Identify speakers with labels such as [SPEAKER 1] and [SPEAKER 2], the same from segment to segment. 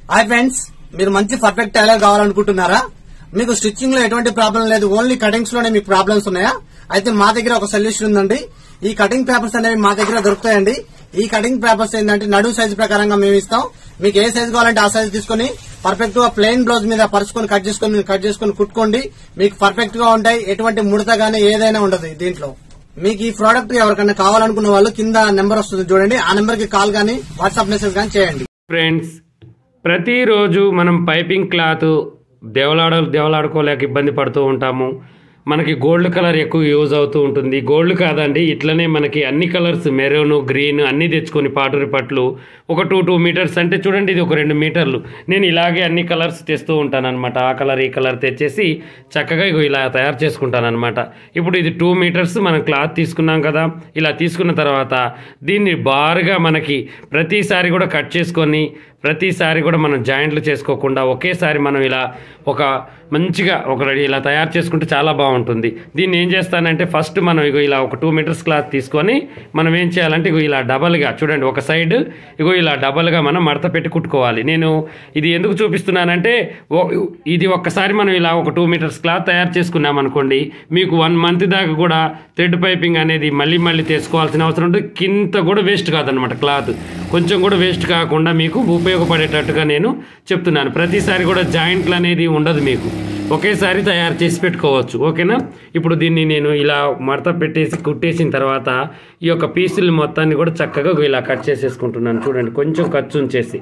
[SPEAKER 1] hi friends మీరు మంచి perfect tailor కావాలనుకుంటున్నారా మీకు స్టిచ్చింగ్ లో ఎటువంటి ప్రాబ్లం లేదు ఓన్లీ కటింగ్స్ లోనే మీకు ప్రాబ్లమ్స్ ఉన్నాయా అయితే మా దగ్గర ఒక సొల్యూషన్ ఉందండి ఈ కటింగ్ పేపర్స్ అనేవి మా దగ్గర దొరుకుతాయండి ఈ కటింగ్ పేపర్స్ ఏంటంటే నడు సైజ్ ప్రకారంగా మేము ఇస్తాం మీకు ఏ సైజ్ కావాలంటే ఆ సైజ్ తీసుకుని పర్ఫెక్ట్ గా ప్లెయిన్ బ్లౌజ్ మీద పరుచుకొని కట్ చేసుకుని కట్ చేసుకుని కుట్టుకోండి మీకు పర్ఫెక్ట్ గా ఉంటాయి ఎటువంటి ముడత గానీ ఏదైనా ఉండదు దీంట్లో మీకు ఈ ప్రోడక్ట్ ఎవరికైనా కావాలనుకున్న వాళ్ళు కింద నెంబర్ వస్తుంది చూడండి ఆ నెంబర్ కి కాల్ గానీ వాట్సాప్ మెసేజ్ గానీ చేయండి
[SPEAKER 2] ఫ్రెండ్స్ ప్రతిరోజు మనం పైపింగ్ క్లాత్ దేవలాడ దేవలాడుకోలేక ఇబ్బంది పడుతూ ఉంటాము మనకి గోల్డ్ కలర్ ఎక్కువ యూజ్ అవుతూ ఉంటుంది గోల్డ్ కాదండి ఇట్లనే మనకి అన్ని కలర్స్ మెరూన్ గ్రీన్ అన్నీ తెచ్చుకొని పాటూరి పట్లు ఒక టూ టూ మీటర్స్ అంటే చూడండి ఇది ఒక రెండు మీటర్లు నేను ఇలాగే అన్ని కలర్స్ తెస్తూ ఉంటాను అనమాట ఆ కలర్ ఈ కలర్ తెచ్చేసి చక్కగా ఇగో ఇలా తయారు చేసుకుంటాను అనమాట ఇప్పుడు ఇది టూ మీటర్స్ మనం క్లాత్ తీసుకున్నాం కదా ఇలా తీసుకున్న తర్వాత దీన్ని బారుగా మనకి ప్రతిసారి కూడా కట్ చేసుకొని ప్రతిసారి కూడా మనం జాయింట్లు చేసుకోకుండా ఒకేసారి మనం ఇలా ఒక మంచిగా ఒక రెడీ ఇలా తయారు చేసుకుంటే చాలా బాగుంటుంది దీన్ని ఏం చేస్తానంటే ఫస్ట్ మనం ఇగో ఇలా ఒక టూ మీటర్స్ క్లాత్ తీసుకొని మనం ఏం చేయాలంటే ఇగో ఇలా డబల్గా చూడండి ఒక సైడ్ ఇగో ఇలా డబల్గా మనం మడత పెట్టి కుట్టుకోవాలి నేను ఇది ఎందుకు చూపిస్తున్నానంటే ఓ- ఇది ఒక్కసారి మనం ఇలా ఒక టూ మీటర్స్ క్లాత్ తయారు చేసుకున్నాం అనుకోండి మీకు వన్ మంత్ దాకా కూడా థ్రెడ్ పైపింగ్ అనేది మళ్ళీ మళ్ళీ తెచ్చుకోవాల్సిన అవసరం ఉంటుంది కింద కూడా వేస్ట్ కాదనమాట క్లాత్ కొంచెం కూడా వేస్ట్ కాకుండా మీకు ఉపయోగపడేటట్టుగా నేను చెప్తున్నాను ప్రతిసారి కూడా జాయింట్లు అనేది ఉండదు మీకు ఒకేసారి తయారు చేసి పెట్టుకోవచ్చు ఓకేనా ఇప్పుడు దీన్ని నేను ఇలా మడత పెట్టేసి కుట్టేసిన తర్వాత ఈ యొక్క పీసులు మొత్తాన్ని కూడా చక్కగా ఇలా కట్ చేసేసుకుంటున్నాను చూడండి కొంచెం ఖర్చు ఉంచేసి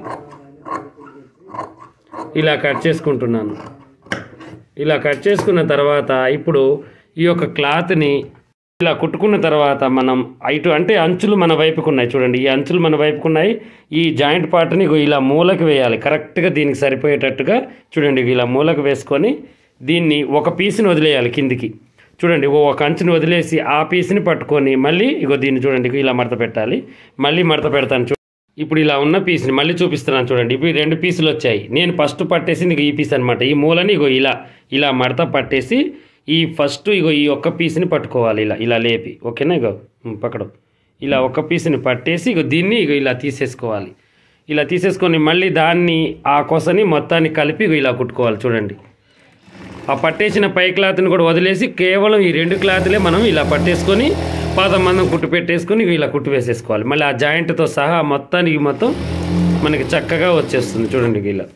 [SPEAKER 2] ఇలా కట్ చేసుకుంటున్నాను ఇలా కట్ చేసుకున్న తర్వాత ఇప్పుడు ఈ యొక్క క్లాత్ని ఇలా కుట్టుకున్న తర్వాత మనం ఇటు అంటే అంచులు మన వైపుకు ఉన్నాయి చూడండి ఈ అంచులు మన వైపుకు ఉన్నాయి ఈ జాయింట్ పార్ట్ని ఇగో ఇలా మూలకు వేయాలి కరెక్ట్గా దీనికి సరిపోయేటట్టుగా చూడండి ఇగో ఇలా మూలకు వేసుకొని దీన్ని ఒక పీస్ని వదిలేయాలి కిందికి చూడండి ఓ ఒక అంచుని వదిలేసి ఆ పీస్ని పట్టుకొని మళ్ళీ ఇగో దీన్ని చూడండి ఇగో ఇలా మడత పెట్టాలి మళ్ళీ మడత పెడతాను చూ ఇప్పుడు ఇలా ఉన్న పీస్ని మళ్ళీ చూపిస్తున్నాను చూడండి ఇప్పుడు ఈ రెండు పీసులు వచ్చాయి నేను ఫస్ట్ పట్టేసింది ఇగో ఈ పీస్ అనమాట ఈ మూలని ఇగో ఇలా ఇలా మడత పట్టేసి ఈ ఫస్ట్ ఇగో ఈ ఒక్క పీస్ని పట్టుకోవాలి ఇలా ఇలా లేపి ఓకేనా ఇగో ఉమ్, పక్కడు ఇలా ఒక్క పీస్ని పట్టేసి ఇగో దీన్ని ఇగో ఇలా తీసేసుకోవాలి ఇలా తీసేసుకొని మళ్ళీ దాన్ని ఆ కొసని మొత్తాన్ని కలిపి ఇగో ఇలా కుట్టుకోవాలి చూడండి ఆ పట్టేసిన పై క్లాత్ని కూడా వదిలేసి కేవలం ఈ రెండు క్లాత్లే మనం ఇలా పట్టేసుకొని పాదం మందం కుట్టు పెట్టేసుకొని ఇలా కుట్టు వేసేసుకోవాలి మళ్ళీ ఆ జాయింట్తో సహా మొత్తానికి మొత్తం మనకి చక్కగా వచ్చేస్తుంది చూడండి ఇలా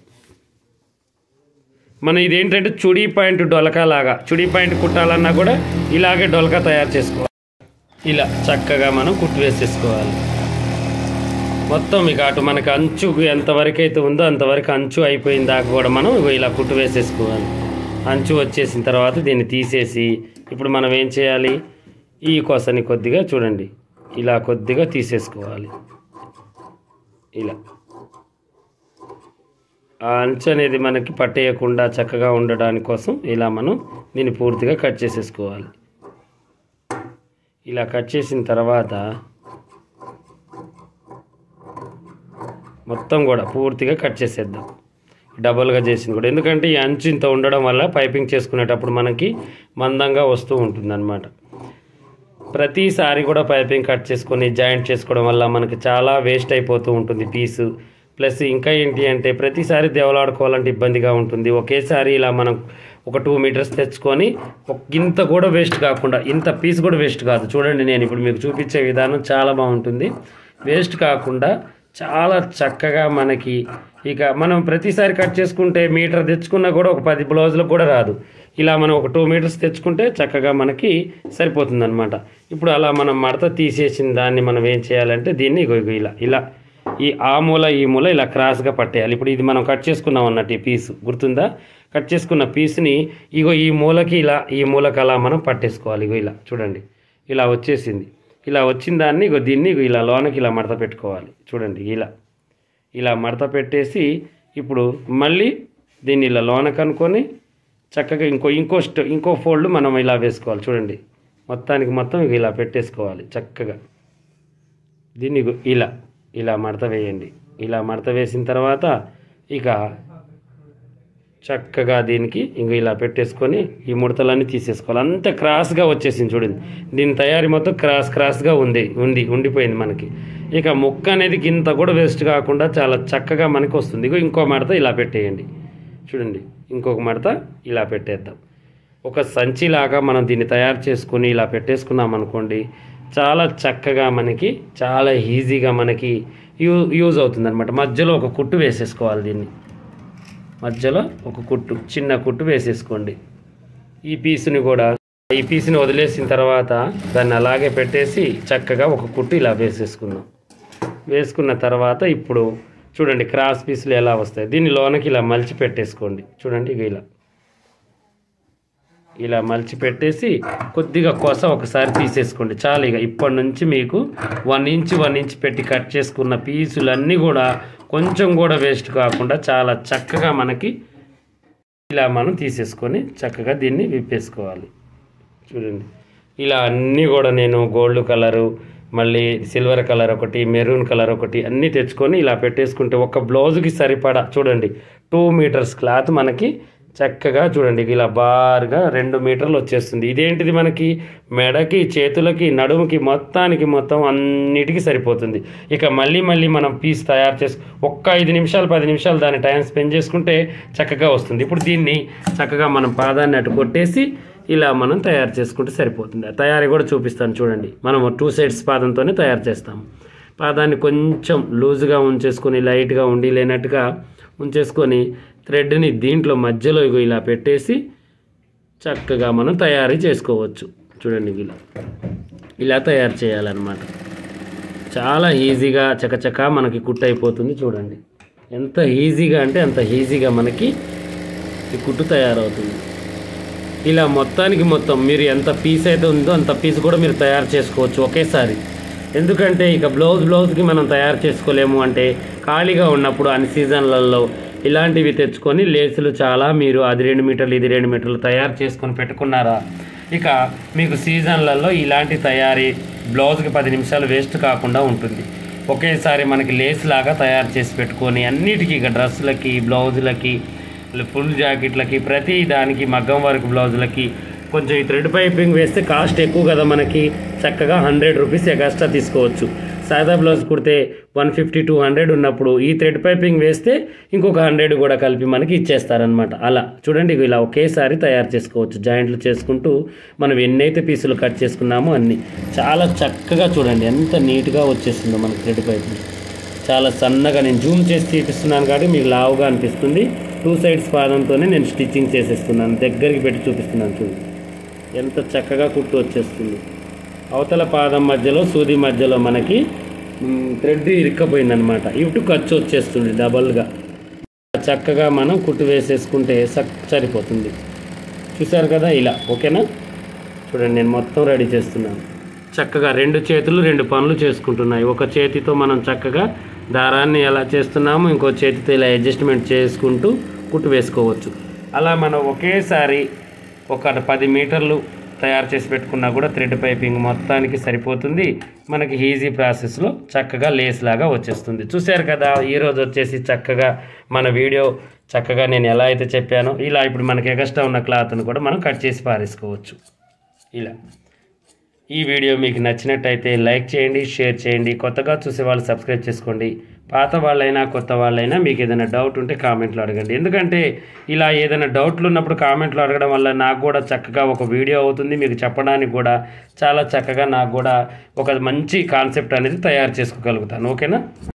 [SPEAKER 2] మనం ఇదేంటంటే చుడీ పాయింట్ డొలకా లాగా చుడీ పాయింట్ కుట్టాలన్నా కూడా ఇలాగే డొలకా తయారు చేసుకోవాలి ఇలా చక్కగా మనం కుట్టు వేసేసుకోవాలి మొత్తం ఇక అటు మనకి అంచు ఎంతవరకు అయితే ఉందో అంతవరకు అంచు అయిపోయిన దాకా కూడా మనం ఇగో ఇలా కుట్టు వేసేసుకోవాలి అంచు వచ్చేసిన తర్వాత దీన్ని తీసేసి ఇప్పుడు మనం ఏం చేయాలి ఈ కొసని కొద్దిగా చూడండి ఇలా కొద్దిగా తీసేసుకోవాలి ఇలా ఆ అంచు అనేది మనకి పట్టేయకుండా చక్కగా ఉండడానికి కోసం ఇలా మనం దీన్ని పూర్తిగా కట్ చేసేసుకోవాలి ఇలా కట్ చేసిన తర్వాత మొత్తం కూడా పూర్తిగా కట్ చేసేద్దాం డబల్గా చేసింది కూడా ఎందుకంటే ఈ అంచు ఇంత ఉండడం వల్ల పైపింగ్ చేసుకునేటప్పుడు మనకి మందంగా వస్తూ ఉంటుందన్నమాట ప్రతిసారి కూడా పైపింగ్ కట్ చేసుకొని జాయింట్ చేసుకోవడం వల్ల మనకి చాలా వేస్ట్ అయిపోతూ ఉంటుంది పీసు ప్లస్ ఇంకా ఏంటి అంటే ప్రతిసారి దేవలాడుకోవాలంటే ఇబ్బందిగా ఉంటుంది ఒకేసారి ఇలా మనం ఒక టూ మీటర్స్ తెచ్చుకొని ఒక ఇంత కూడా వేస్ట్ కాకుండా ఇంత పీస్ కూడా వేస్ట్ కాదు చూడండి నేను ఇప్పుడు మీకు చూపించే విధానం చాలా బాగుంటుంది వేస్ట్ కాకుండా చాలా చక్కగా మనకి ఇక మనం ప్రతిసారి కట్ చేసుకుంటే మీటర్ తెచ్చుకున్నా కూడా ఒక పది బ్లౌజులకు కూడా రాదు ఇలా మనం ఒక టూ మీటర్స్ తెచ్చుకుంటే చక్కగా మనకి సరిపోతుంది అనమాట ఇప్పుడు అలా మనం మడత తీసేసిన దాన్ని మనం ఏం చేయాలంటే దీన్ని ఇగో ఇగో ఇలా ఇలా ఈ ఆ మూల ఈ మూల ఇలా క్రాస్గా పట్టేయాలి ఇప్పుడు ఇది మనం కట్ చేసుకున్నాం అన్నట్టు ఈ పీస్ గుర్తుందా కట్ చేసుకున్న పీస్ని ఇగో ఈ మూలకి ఇలా ఈ మూలకి అలా మనం పట్టేసుకోవాలి ఇగో ఇలా చూడండి ఇలా వచ్చేసింది ఇలా వచ్చిన దాన్ని ఇగో దీన్ని ఇగో ఇలా లోనకి ఇలా మడత పెట్టుకోవాలి చూడండి ఇలా ఇలా మడత పెట్టేసి ఇప్పుడు మళ్ళీ దీన్ని ఇలా లోనకు అనుకొని చక్కగా ఇంకో ఇంకో స్ట ఇంకో ఫోల్డ్ మనం ఇలా వేసుకోవాలి చూడండి మొత్తానికి మొత్తం ఇగ ఇలా పెట్టేసుకోవాలి చక్కగా దీన్ని ఇగో ఇలా ఇలా మడత వేయండి ఇలా మడత వేసిన తర్వాత ఇక చక్కగా దీనికి ఇంక ఇలా పెట్టేసుకొని ఈ ముడతలన్నీ తీసేసుకోవాలి అంత క్రాస్గా వచ్చేసింది చూడండి దీని తయారీ మొత్తం క్రాస్ క్రాస్గా ఉంది ఉంది ఉండిపోయింది మనకి ఇక ముక్క అనేది ఇంత కూడా వేస్ట్ కాకుండా చాలా చక్కగా మనకి వస్తుంది ఇగో ఇంకో మడత ఇలా పెట్టేయండి చూడండి ఇంకొక మడత ఇలా పెట్టేద్దాం ఒక సంచిలాగా మనం దీన్ని తయారు చేసుకుని ఇలా పెట్టేసుకున్నాం అనుకోండి చాలా చక్కగా మనకి చాలా ఈజీగా మనకి యూ యూజ్ అవుతుంది అనమాట మధ్యలో ఒక కుట్టు వేసేసుకోవాలి దీన్ని మధ్యలో ఒక కుట్టు చిన్న కుట్టు వేసేసుకోండి ఈ పీసుని కూడా ఈ పీసుని వదిలేసిన తర్వాత దాన్ని అలాగే పెట్టేసి చక్కగా ఒక కుట్టు ఇలా వేసేసుకుందాం వేసుకున్న తర్వాత ఇప్పుడు చూడండి క్రాస్ పీసులు ఎలా వస్తాయి దీన్ని లోనకి ఇలా మలిచి పెట్టేసుకోండి చూడండి ఇక ఇలా ఇలా మలిచి పెట్టేసి కొద్దిగా కొస ఒకసారి తీసేసుకోండి చాలు ఇక ఇప్పటి నుంచి మీకు వన్ ఇంచ్ వన్ ఇంచ్ పెట్టి కట్ చేసుకున్న పీసులన్నీ కూడా కొంచెం కూడా వేస్ట్ కాకుండా చాలా చక్కగా మనకి ఇలా మనం తీసేసుకొని చక్కగా దీన్ని విప్పేసుకోవాలి చూడండి ఇలా అన్నీ కూడా నేను గోల్డ్ కలరు మళ్ళీ సిల్వర్ కలర్ ఒకటి మెరూన్ కలర్ ఒకటి అన్నీ తెచ్చుకొని ఇలా పెట్టేసుకుంటే ఒక బ్లౌజ్కి సరిపడా చూడండి టూ మీటర్స్ క్లాత్ మనకి చక్కగా చూడండి ఇలా బారుగా రెండు మీటర్లు వచ్చేస్తుంది ఇదేంటిది మనకి మెడకి చేతులకి నడుముకి మొత్తానికి మొత్తం అన్నిటికీ సరిపోతుంది ఇక మళ్ళీ మళ్ళీ మనం పీస్ తయారు చేసు ఒక్క ఐదు నిమిషాలు పది నిమిషాలు దాని టైం స్పెండ్ చేసుకుంటే చక్కగా వస్తుంది ఇప్పుడు దీన్ని చక్కగా మనం పాదాన్ని అటు కొట్టేసి ఇలా మనం తయారు చేసుకుంటే సరిపోతుంది ఆ తయారీ కూడా చూపిస్తాను చూడండి మనం టూ సైడ్స్ పాదంతోనే తయారు చేస్తాము పాదాన్ని కొంచెం లూజ్గా ఉంచేసుకొని లైట్గా ఉండి లేనట్టుగా ఉంచేసుకొని థ్రెడ్ని దీంట్లో మధ్యలో ఇగో ఇలా పెట్టేసి చక్కగా మనం తయారీ చేసుకోవచ్చు చూడండి ఇలా ఇలా తయారు చేయాలన్నమాట చాలా ఈజీగా చకచక మనకి కుట్టు అయిపోతుంది చూడండి ఎంత ఈజీగా అంటే అంత ఈజీగా మనకి ఈ కుట్టు తయారవుతుంది ఇలా మొత్తానికి మొత్తం మీరు ఎంత పీస్ అయితే ఉందో అంత పీస్ కూడా మీరు తయారు చేసుకోవచ్చు ఒకేసారి ఎందుకంటే ఇక బ్లౌజ్ బ్లౌజ్కి మనం తయారు చేసుకోలేము అంటే ఖాళీగా ఉన్నప్పుడు అన్ని సీజన్లలో ఇలాంటివి తెచ్చుకొని లేసులు చాలా మీరు అది రెండు మీటర్లు ఇది రెండు మీటర్లు తయారు చేసుకొని పెట్టుకున్నారా ఇక మీకు సీజన్లలో ఇలాంటి తయారీ బ్లౌజ్కి పది నిమిషాలు వేస్ట్ కాకుండా ఉంటుంది ఒకేసారి మనకి లేస్ లాగా తయారు చేసి పెట్టుకొని అన్నిటికీ ఇక డ్రెస్సులకి బ్లౌజులకి ఫుల్ జాకెట్లకి ప్రతి దానికి మగ్గం వర్క్ బ్లౌజులకి కొంచెం ఈ థ్రెడ్ పైపింగ్ వేస్తే కాస్ట్ ఎక్కువ కదా మనకి చక్కగా హండ్రెడ్ రూపీస్ ఎక్స్ట్రా తీసుకోవచ్చు సాదా బ్లౌజ్ కుడితే వన్ ఫిఫ్టీ టూ హండ్రెడ్ ఉన్నప్పుడు ఈ థ్రెడ్ పైపింగ్ వేస్తే ఇంకొక హండ్రెడ్ కూడా కలిపి మనకి ఇచ్చేస్తారనమాట అలా చూడండి ఇగో ఇలా ఒకేసారి తయారు చేసుకోవచ్చు జాయింట్లు చేసుకుంటూ మనం ఎన్నైతే పీసులు కట్ చేసుకున్నామో అన్ని చాలా చక్కగా చూడండి ఎంత నీట్గా వచ్చేస్తుందో మనకి థ్రెడ్ పైపింగ్ చాలా సన్నగా నేను జూమ్ చేసి చూపిస్తున్నాను కాబట్టి మీకు లావుగా అనిపిస్తుంది టూ సైడ్స్ పాదంతోనే నేను స్టిచ్చింగ్ చేసేస్తున్నాను దగ్గరికి పెట్టి చూపిస్తున్నాను చూడండి ఎంత చక్కగా కుట్టు వచ్చేస్తుంది అవతల పాదం మధ్యలో సూది మధ్యలో మనకి మ్, థ్రెడ్ ఇరుక్కపోయిందనమాట ఇటు ఖర్చు వచ్చేస్తుంది డబల్గా చక్కగా మనం కుట్టు వేసేసుకుంటే సక్ సరిపోతుంది చూశారు కదా ఇలా ఓకేనా చూడండి నేను మొత్తం రెడీ చేస్తున్నాను చక్కగా రెండు చేతులు రెండు పనులు చేసుకుంటున్నాయి ఒక చేతితో మనం చక్కగా దారాన్ని ఎలా చేస్తున్నామో ఇంకో చేతితో ఇలా అడ్జస్ట్మెంట్ చేసుకుంటూ కుట్టు వేసుకోవచ్చు అలా మనం ఒకేసారి ఒక పది మీటర్లు తయారు చేసి పెట్టుకున్నా కూడా థ్రెడ్ పైపింగ్ మొత్తానికి సరిపోతుంది మనకి ఈజీ ప్రాసెస్లో చక్కగా లేస్ లాగా వచ్చేస్తుంది చూశారు కదా ఈరోజు వచ్చేసి చక్కగా మన వీడియో చక్కగా నేను ఎలా అయితే చెప్పానో ఇలా ఇప్పుడు మనకి ఎగస్ట్రా ఉన్న క్లాత్ను కూడా మనం కట్ చేసి పారేసుకోవచ్చు ఇలా ఈ వీడియో మీకు నచ్చినట్టయితే లైక్ చేయండి షేర్ చేయండి కొత్తగా చూసే వాళ్ళు సబ్స్క్రైబ్ చేసుకోండి పాత వాళ్ళైనా కొత్త వాళ్ళైనా మీకు ఏదైనా డౌట్ ఉంటే కామెంట్లో అడగండి ఎందుకంటే ఇలా ఏదైనా డౌట్లు ఉన్నప్పుడు కామెంట్లో అడగడం వల్ల నాకు కూడా చక్కగా ఒక వీడియో అవుతుంది మీకు చెప్పడానికి కూడా చాలా చక్కగా నాకు కూడా ఒక మంచి కాన్సెప్ట్ అనేది తయారు చేసుకోగలుగుతాను ఓకేనా